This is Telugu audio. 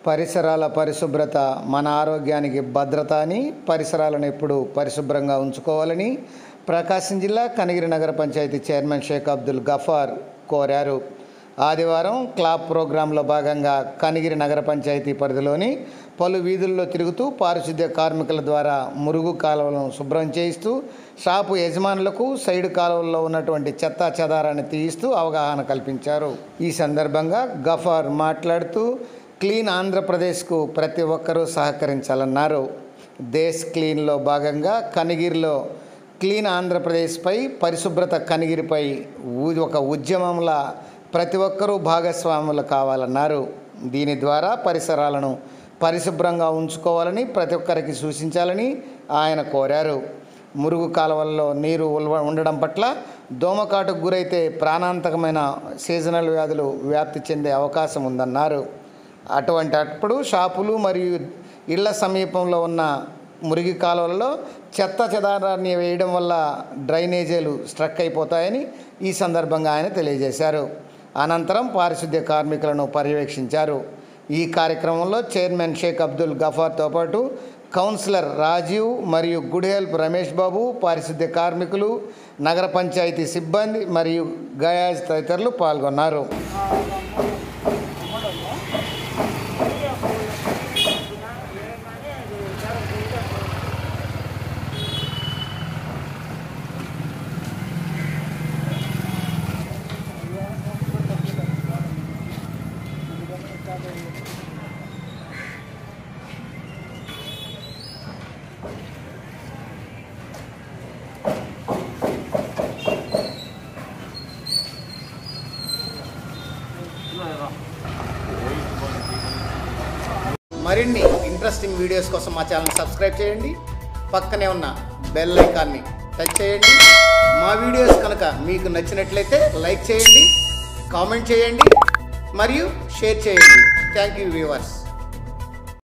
పరిసరాల పరిశుభ్రత మన ఆరోగ్యానికి భద్రత అని పరిసరాలను ఎప్పుడు పరిశుభ్రంగా ఉంచుకోవాలని ప్రకాశం జిల్లా కనిగిరి నగర పంచాయతీ చైర్మన్ షేక్ అబ్దుల్ గఫార్ కోరారు ఆదివారం క్లాబ్ ప్రోగ్రాంలో భాగంగా కనిగిరి నగర పంచాయతీ పరిధిలోని పలు వీధుల్లో తిరుగుతూ పారిశుద్ధ్య కార్మికుల ద్వారా మురుగు కాలువలను శుభ్రం చేయిస్తూ షాపు యజమానులకు సైడు కాలువల్లో ఉన్నటువంటి చెత్తా చెదారాన్ని తీయిస్తూ అవగాహన కల్పించారు ఈ సందర్భంగా గఫార్ మాట్లాడుతూ క్లీన్ ఆంధ్రప్రదేశ్కు ప్రతి ఒక్కరూ సహకరించాలన్నారు దేశ్ క్లీన్లో భాగంగా కనిగిరిలో క్లీన్ ఆంధ్రప్రదేశ్పై పరిశుభ్రత కనిగిరిపై ఊ- ఒక ఉద్యమంలా ప్రతి ఒక్కరూ భాగస్వాములు కావాలన్నారు దీని ద్వారా పరిసరాలను పరిశుభ్రంగా ఉంచుకోవాలని ప్రతి ఒక్కరికి సూచించాలని ఆయన కోరారు మురుగు కాలువల్లో నీరు ఉల్వ- ఉండడం పట్ల దోమకాటుకు గురైతే ప్రాణాంతకమైన సీజనల్ వ్యాధులు వ్యాప్తి చెందే అవకాశం ఉందన్నారు అటువంటి అప్పుడు షాపులు మరియు ఇళ్ల సమీపంలో ఉన్న మురిగి కాలువలలో చెత్త చెదారాన్ని వేయడం వల్ల డ్రైనేజీలు స్ట్రక్ అయిపోతాయని ఈ సందర్భంగా ఆయన తెలియజేశారు అనంతరం పారిశుద్ధ్య కార్మికులను పర్యవేక్షించారు ఈ కార్యక్రమంలో చైర్మన్ షేక్ అబ్దుల్ గఫార్తో పాటు కౌన్సిలర్ రాజీవ్ మరియు గుడ్ హెల్ప్ రమేష్ బాబు పారిశుద్ధ్య కార్మికులు నగర పంచాయతీ సిబ్బంది మరియు గయాజ్ తదితరులు పాల్గొన్నారు మరిన్ని ఇంట్రెస్టింగ్ వీడియోస్ కోసం మా ఛానల్ సబ్స్క్రైబ్ చేయండి పక్కనే ఉన్న బెల్ ఐకాన్ని టచ్ చేయండి మా వీడియోస్ కనుక మీకు నచ్చినట్లయితే లైక్ చేయండి కామెంట్ చేయండి మరియు షేర్ చేయండి థ్యాంక్ యూ వ్యూవర్స్